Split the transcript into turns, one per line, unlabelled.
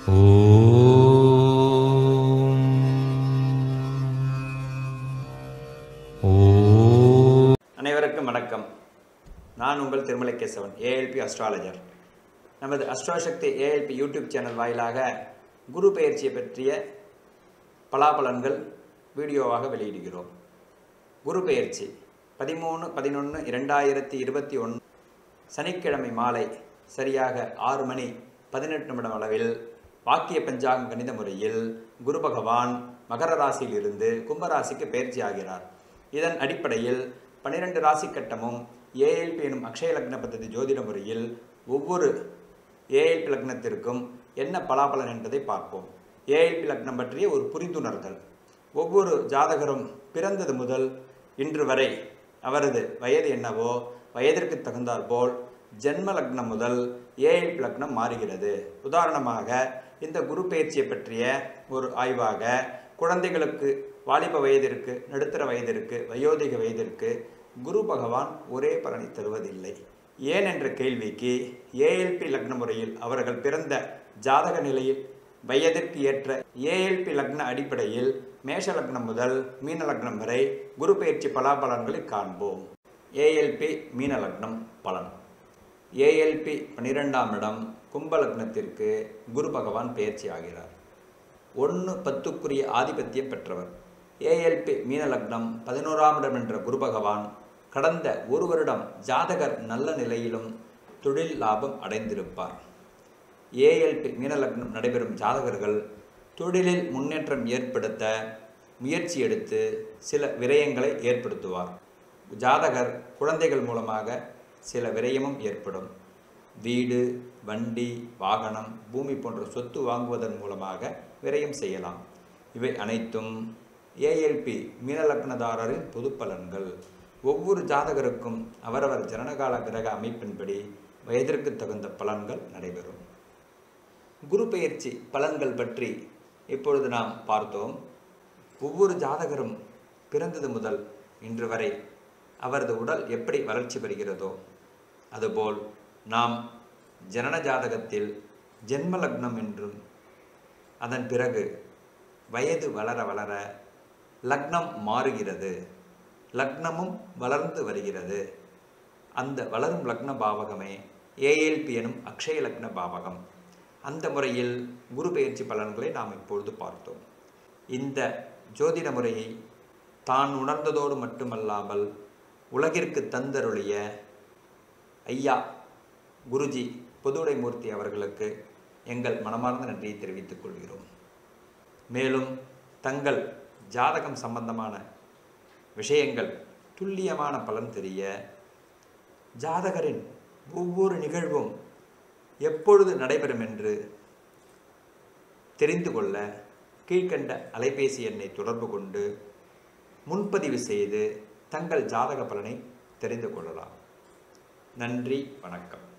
அனைவருக்கும் வணக்கம் நான் உங்கள் திருமலை கேசவன் ஏஎல்பி அஸ்ட்ராலஜர் நமது அஸ்ட்ராசக்தி ஏஎல்பி யூடியூப் சேனல் வாயிலாக குரு பெயர்ச்சியை பற்றிய பலாபலன்கள் வீடியோவாக வெளியிடுகிறோம் குரு பெயர்ச்சி பதிமூணு பதினொன்று இரண்டாயிரத்தி இருபத்தி ஒன்று சனிக்கிழமை மாலை சரியாக ஆறு மணி பதினெட்டு நிமிடம் அளவில் வாக்கிய பஞ்சாங்கம் கணித முறையில் குரு பகவான் மகர ராசியிலிருந்து கும்பராசிக்கு பயிற்சி ஆகிறார் இதன் அடிப்படையில் பன்னிரண்டு ராசி கட்டமும் ஏஎல்பி எனும் அக்ஷய லக்ன பദ്ധதி ஜோதிட முறையில் ஒவ்வொரு ஏஎல்பி லக்னத்திற்கும் என்ன பலாபலன் என்பதை பார்ப்போம் ஏஎல்பி லக்னம் பற்றிய ஒரு புரிந்துணர்தல் ஒவ்வொரு ஜாதகரும் பிறந்தது முதல் இன்று வரை அவரது வயது என்னவோ வயதிற்கு தகுந்தாற்போல் ஜென்ம லக்னம் முதல் ஏஎல்பி லக்னம் மாறுகிறது உதாரணமாக இந்த குரு பயிற்சியை பற்றிய ஒரு ஆய்வாக குழந்தைகளுக்கு வாலிப வயதிற்கு நடுத்தர வயதிற்கு வயோதிக வயதிற்கு குரு பகவான் ஒரே பலனை தருவதில்லை ஏன் என்ற கேள்விக்கு ஏஎல்பி லக்ன முறையில் அவர்கள் பிறந்த ஜாதக நிலையில் வயதிற்கு ஏற்ற ஏஎல்பி லக்ன அடிப்படையில் மேஷ லக்னம் முதல் மீன லக்னம் வரை குரு பயிற்சி பலாபலன்களை காண்போம் ஏஎல்பி மீன லக்னம் பலன் ஏஎல்பி பன்னிரெண்டாம் இடம் கும்ப லக்னத்திற்கு குரு பகவான் பயிற்சி ஆகிறார் ஒன்று பத்துக்குரிய ஆதிபத்தியம் பெற்றவர் ஏஎல்பி மீன லக்னம் பதினோராம் இடம் என்ற குரு பகவான் கடந்த ஒரு வருடம் ஜாதகர் நல்ல நிலையிலும் தொழில் லாபம் அடைந்திருப்பார் ஏஎல்பி மீன லக்னம் நடைபெறும் ஜாதகர்கள் தொழிலில் முன்னேற்றம் ஏற்படுத்த முயற்சி எடுத்து சில விரயங்களை ஏற்படுத்துவார் ஜாதகர் குழந்தைகள் மூலமாக சில விரயமும் ஏற்படும் வீடு வண்டி வாகனம் பூமி போன்ற சொத்து வாங்குவதன் மூலமாக விரயம் செய்யலாம் இவை அனைத்தும் ஏஎல்பி மீனலக்னதாரரின் பொது பலன்கள் ஒவ்வொரு ஜாதகருக்கும் அவரவர் ஜனனகால கிரக அமைப்பின்படி வயதிற்கு தகுந்த பலன்கள் நடைபெறும் குரு பெயர்ச்சி பலன்கள் பற்றி இப்பொழுது நாம் பார்த்தோம் ஒவ்வொரு ஜாதகரும் பிறந்தது முதல் இன்று வரை அவரது உடல் எப்படி வளர்ச்சி பெறுகிறதோ அதுபோல் நாம் ஜனன ஜாதகத்தில் ஜென்ம லக்னம் என்றும் அதன் பிறகு வயது வளர வளர லக்னம் மாறுகிறது லக்னமும் வளர்ந்து வருகிறது அந்த வளரும் லக்ன பாவகமே ஏஎல்பி எனும் அக்ஷய லக்ன பாவகம் அந்த முறையில் குரு பெயர்ச்சி பலன்களை நாம் இப்பொழுது பார்த்தோம் இந்த ஜோதிட முறையை தான் உணர்ந்ததோடு மட்டுமல்லாமல் உலகிற்கு தந்தருளிய ஐயா குருஜி பொதுவுடைமூர்த்தி அவர்களுக்கு எங்கள் மனமார்ந்த நன்றியை தெரிவித்துக் கொள்கிறோம் மேலும் தங்கள் ஜாதகம் சம்பந்தமான விஷயங்கள் துல்லியமான பலன் தெரிய ஜாதகரின் ஒவ்வொரு நிகழ்வும் எப்பொழுது நடைபெறும் என்று தெரிந்து கொள்ள கீழ்கண்ட அலைபேசி எண்ணை தொடர்பு கொண்டு முன்பதிவு செய்து தங்கள் ஜாதக பலனை தெரிந்து கொள்ளலாம் நன்றி வணக்கம்